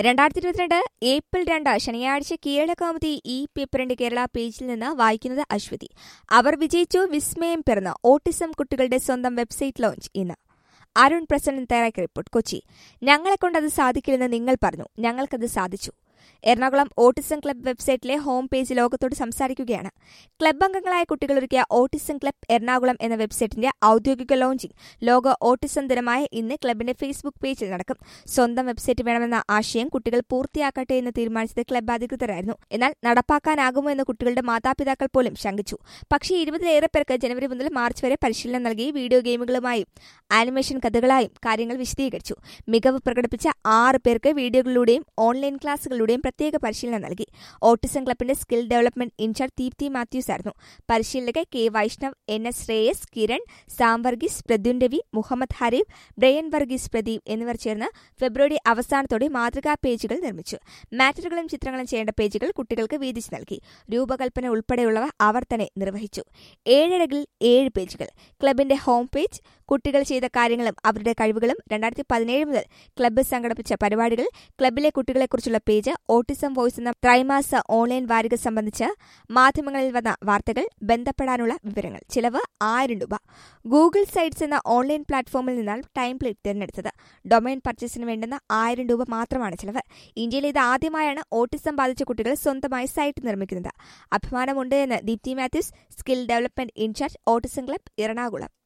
രണ്ടായിരത്തി ഇരുപത്തിരണ്ട് ഏപ്രിൽ രണ്ട് ശനിയാഴ്ച കീഴക്കൗമുദി ഈ പേപ്പറിന്റെ കേരള പേജിൽ നിന്ന് വായിക്കുന്നത് അശ്വതി അവർ വിജയിച്ചു വിസ്മയം പിറന്ന് ഓട്ടിസം കുട്ടികളുടെ സ്വന്തം വെബ്സൈറ്റ് ലോഞ്ച് ഇന്ന് അരുൺ പ്രസന്നൻ തയ്യാറാക്കിയ റിപ്പോർട്ട് കൊച്ചി ഞങ്ങളെ കൊണ്ടത് സാധിക്കില്ലെന്ന് നിങ്ങൾ പറഞ്ഞു ഞങ്ങൾക്കത് സാധിച്ചു എറണാകുളം ഓട്ടിസം ക്ലബ് വെബ്സൈറ്റിലെ ഹോം പേജ് ലോകത്തോട് സംസാരിക്കുകയാണ് ക്ലബ് അംഗങ്ങളായ കുട്ടികൾ ഒരുക്കിയ ഓട്ടിസം ക്ലബ് എറണാകുളം എന്ന വെബ്സൈറ്റിന്റെ ഔദ്യോഗിക ലോഞ്ചിംഗ് ലോക ഓട്ടിസം ദിനമായ ഇന്ന് ക്ലബിന്റെ ഫേസ്ബുക്ക് പേജിൽ നടക്കും സ്വന്തം വെബ്സൈറ്റ് വേണമെന്ന ആശയം കുട്ടികൾ പൂർത്തിയാക്കട്ടെ എന്ന് തീരുമാനിച്ചത് ക്ലബ് അധികൃതരായിരുന്നു എന്നാൽ നടപ്പാക്കാനാകുമോ എന്ന് കുട്ടികളുടെ മാതാപിതാക്കൾ പോലും ശങ്കിച്ചു പക്ഷേ ഇരുപതിലേറെ പേർക്ക് ജനുവരി മുതൽ മാർച്ച് വരെ പരിശീലനം നൽകി വീഡിയോ ഗെയിമുകളുമായും ആനിമേഷൻ കഥകളായും കാര്യങ്ങൾ വിശദീകരിച്ചു മികവ് പ്രകടിപ്പിച്ച ആറ് പേർക്ക് വീഡിയോകളിലൂടെയും ഓൺലൈൻ ക്ലാസുകളിലൂടെയും പ്രത്യേക പരിശീലനം നൽകി ഓട്ടിസം ക്ലബിന്റെ skill development incharge Deepthi Mathews ആയിരുന്നു പരിശീലക K Vaishnav N S Shreyas Kiran Sam Varghese Pradyun Ravi Muhammad Hareef Brian Varghese Pradeep എന്നിവർ ചേർന്ന് ഫെബ്രുവരി അവസാനത്തോടെ മാതൃകാ പേജുകൾ നിർമ്മിച്ചു മാറ്ററുകളും ചിത്രങ്ങളും ചെയ്യേണ്ട പേജുകൾ കുട്ടികൾക്ക് വീതിച്ചു നൽകി രൂപകൽപ്പന ഉൾപ്പെടെയുള്ളവ അവർ തന്നെ നിർവഹിച്ചു ഏഴഴകിൽ ഏഴ് പേജുകൾ ക്ലബിന്റെ ഹോം പേജ് കുട്ടികൾ ചെയ്ത കാര്യങ്ങളും അവരുടെ കഴിവുകളും രണ്ടായിരത്തി പതിനേഴ് മുതൽ ക്ലബ്ബ് സംഘടിപ്പിച്ച പരിപാടികൾ ക്ലബിലെ കുട്ടികളെക്കുറിച്ചുള്ള പേജ് ഓട്ടിസം വോയിസ് എന്ന ത്രൈമാസ ഓൺലൈൻ വാരിക സംബന്ധിച്ച് മാധ്യമങ്ങളിൽ വന്ന വാർത്തകൾ ബന്ധപ്പെടാനുള്ള വിവരങ്ങൾ ചിലവ് ആയിരം രൂപ ഗൂഗിൾ സൈറ്റ്സ് എന്ന ഓൺലൈൻ പ്ലാറ്റ്ഫോമിൽ നിന്നാണ് ടൈം പ്ലേറ്റ് തിരഞ്ഞെടുത്തത് ഡൊമൈൻ പർച്ചേസിന് വേണ്ടുന്ന ആയിരം രൂപ മാത്രമാണ് ചിലവ് ഇന്ത്യയിൽ ഇത് ആദ്യമായാണ് ഓട്ടിസം ബാധിച്ച കുട്ടികൾ സ്വന്തമായി സൈറ്റ് നിർമ്മിക്കുന്നത് അഭിമാനമുണ്ട് എന്ന് Deepthi Mathews skill development incharge autism club Ernakulam